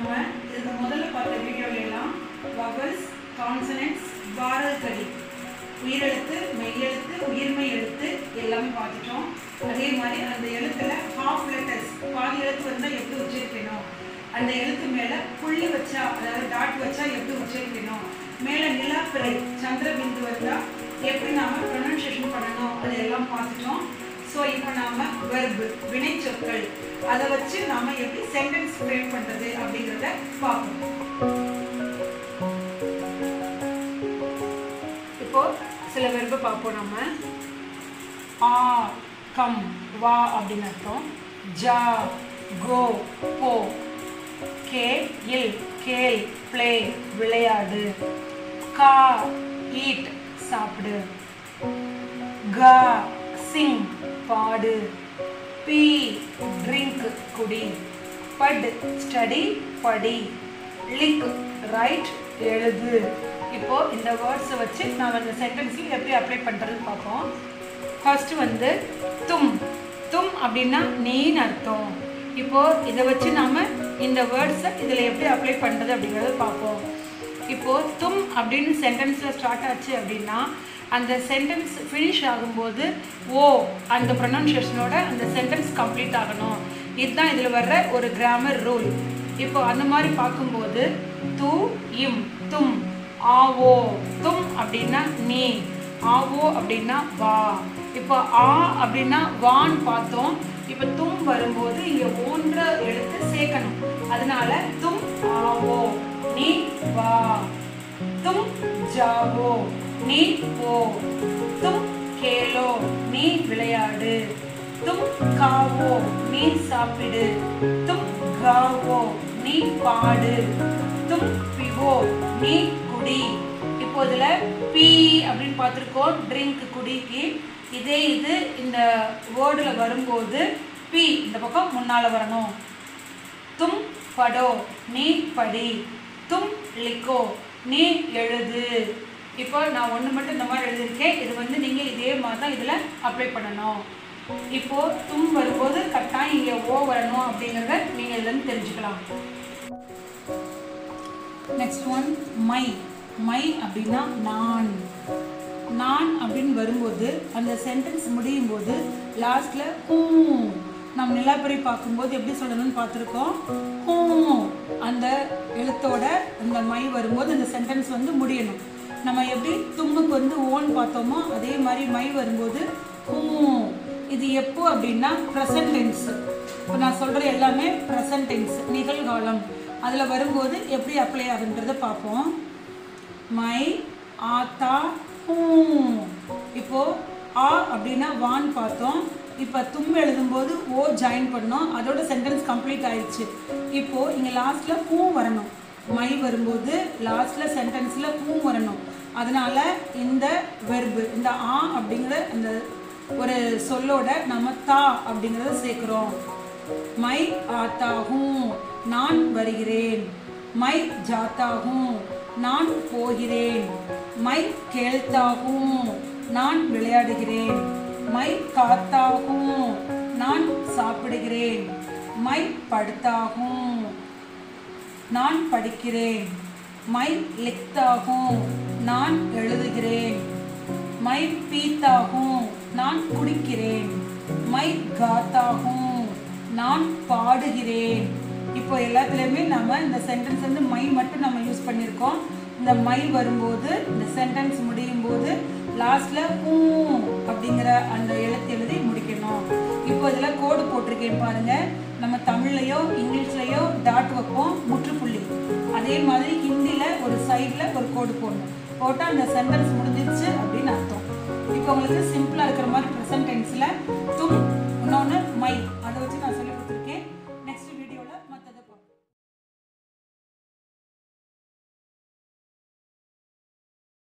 நம்ம இதுக்கு முதல்ல பார்த்த வீடியோல எல்லாம் வவல்ஸ் கான்சனன்ட்ஸ் வாரல் கடி உயிரெழுத்து மெய்யெழுத்து உயிர்மை எழுத்து எல்லாமே பார்த்துட்டோம் அதே மாதிரி அந்த எழுத்துல ஹாஃப் லெட்டர்ஸ் பாதி எழுத்து வந்தால் எப்படி உச்சரிக்கணும் அந்த எழுத்து மேலே புள்ளி வச்சா அதாவது டாட் வச்சா எப்படி உச்சரிக்கணும் மேலே நிலாப்பிறை சந்திர பிந்து வந்தால் எப்படி நாம ப்ரொனன்சியேஷன் பண்ணணும் அதையெல்லாம் பார்த்துட்டோம் ஸோ இப்போ நாம வெர்பு வினை சொற்கள் அதை வச்சு நாம எப்படி சென்டென்ஸ் ஃப்ரேம் பண்றது அப்படிங்கிறத பார்ப்போம் இப்போ சில வெர்பு பார்ப்போம் நம்ம ஆ கம் வா அப்படின்னு அர்த்தம் ஜா கோ போ கே இல் கேள் ப்ளே விளையாடு கா ஈட் சாப்பிடு கா சிங் பாடு பி ட்ரிங்க் குடி பட் ஸ்டடி படி லிக் ரைட் எழுது இப்போ இந்த வேர்ட்ஸை வச்சு நான் அந்த சென்டென்ஸில் எப்படி அப்ளை பண்ணுறதுன்னு பார்ப்போம் ஃபர்ஸ்ட் வந்து தும் தும் அப்படின்னா நீன்னு அர்த்தம் இப்போ இதை வச்சு நாம இந்த வேர்ட்ஸை இதில் எப்படி அப்ளை பண்ணுறது அப்படிங்கிறத பார்ப்போம் இப்போ தும் அப்படின்னு சென்டென்ஸில் ஸ்டார்ட் ஆச்சு அப்படின்னா அந்த சென்டென்ஸ் ஃபினிஷ் ஆகும்போது ஓ அந்த ப்ரொனன்சியேஷனோட அந்த சென்டென்ஸ் கம்ப்ளீட் ஆகணும் இதுதான் இதில் வர்ற ஒரு கிராமர் ரூல் இப்போ அந்த மாதிரி பார்க்கும்போது து இம் தும் ஆவோ தும் அப்படின்னா நீ ஆவோ அப்படின்னா வா இப்போ ஆ அப்படின்னா வான்னு பார்த்தோம் இப்போ தும் வரும்போது இங்கே ஓன்ற எழுத்து சேர்க்கணும் அதனால தும் ஆவோ நீ வா தும் ஜாவோ நீ போ தும் கேலோ நீ விளையாடு தும் காவோ நீ சாப்பிடு தும் காவோ நீ பாடு தும் பிவோ நீ குடி இப்போ இதுல பி அப்படின்னு பார்த்துருக்கோம் ட்ரிங்க் குடிக்கு இதே இது இந்த வேர்டில் வரும்போது பி இந்த பக்கம் முன்னால் வரணும் தும் படோ நீ படி தும் லிக்கோ நீ எழுது இப்போ நான் ஒன்று மட்டும் இந்த மாதிரி எழுதியிருக்கேன் இது வந்து நீங்கள் இதே மாதிரி தான் இதில் அப்ளை பண்ணணும் இப்போ தும் வரும்போது கட்டாயம் இங்கே ஓ வரணும் அப்படிங்கிறத நீங்கள் இதுலேருந்து தெரிஞ்சுக்கலாம் நெக்ஸ்ட் ஒன் மை மை அப்படின்னா நான் நான் அப்படின்னு வரும்போது அந்த சென்டென்ஸ் முடியும் போது லாஸ்ட்ல ஹூ நம்ம நிலாப்பரி பார்க்கும்போது எப்படி சொல்லணும்னு பார்த்துருக்கோம் ஹூ அந்த எழுத்தோட அந்த மை வரும்போது அந்த சென்டென்ஸ் வந்து முடியணும் நம்ம எப்படி தும்முக்கு வந்து ஓன் பார்த்தோமோ அதே மாதிரி மை வரும்போது ஹூ இது எப்போ அப்படின்னா ப்ரெசன்ட் டென்ஸ் இப்போ நான் சொல்கிற எல்லாமே ப்ரெசன்ட் டென்ஸ் நிகழ்காலம் அதில் வரும்போது எப்படி அப்ளை ஆகுன்றதை பார்ப்போம் மை ஆத்தா ஹூ இப்போ ஆ அப்படின்னா வான் பார்த்தோம் இப்போ தும் எழுதும்போது ஓ ஜாயின் பண்ணோம் அதோட சென்டென்ஸ் கம்ப்ளீட் ஆயிடுச்சு இப்போ இங்கே லாஸ்ட்டில் ஹூ வரணும் மை வரும்போது லாஸ்ட்டில் சென்டென்ஸில் ஹூ வரணும் அதனால இந்த வெர்பு இந்த ஆ அப்படிங்கிற அந்த ஒரு சொல்லோட நம்ம தா அப்படிங்கிறத சேர்க்குறோம் மை ஆத்தா ஹூ நான் வருகிறேன் மை ஜாத்தா ஹூ நான் போகிறேன் மை கேள்தா ஹூ நான் விளையாடுகிறேன் மை காத்தா ஹூ நான் சாப்பிடுகிறேன் மை படுத்தா ஹூ நான் படிக்கிறேன் மை லிக்தா ஹூ நான் எழுதுகிறேன் மை பீத்தா ஹூ நான் குடிக்கிறேன் மை காத்தா ஹூ நான் பாடுகிறேன் இப்போ எல்லாத்துலேயுமே நம்ம இந்த சென்டென்ஸ் வந்து மை மட்டும் நம்ம யூஸ் பண்ணியிருக்கோம் இந்த மை வரும்போது இந்த சென்டென்ஸ் முடியும் போது லாஸ்ட்ல ஹூ அப்படிங்கிற அந்த எழுத்து எழுதி முடிக்கணும் இப்போ இதில் கோடு போட்டிருக்கேன் பாருங்க நம்ம தமிழ்லையோ இங்கிலீஷ்லையோ டாட் வைப்போம் முற்றுப்புள்ளி அதே மாதிரி ஹிந்தியில் ஒரு சைடில் ஒரு கோடு போடணும் போட்டால் அந்த சென்டென்ஸ் முடிஞ்சிருச்சு அப்படின்னு அர்த்தம் இப்போ உங்களுக்கு சிம்பிளாக இருக்கிற மாதிரி ப்ரெசன்ட் டென்ஸில் தும் இன்னொன்று மை அதை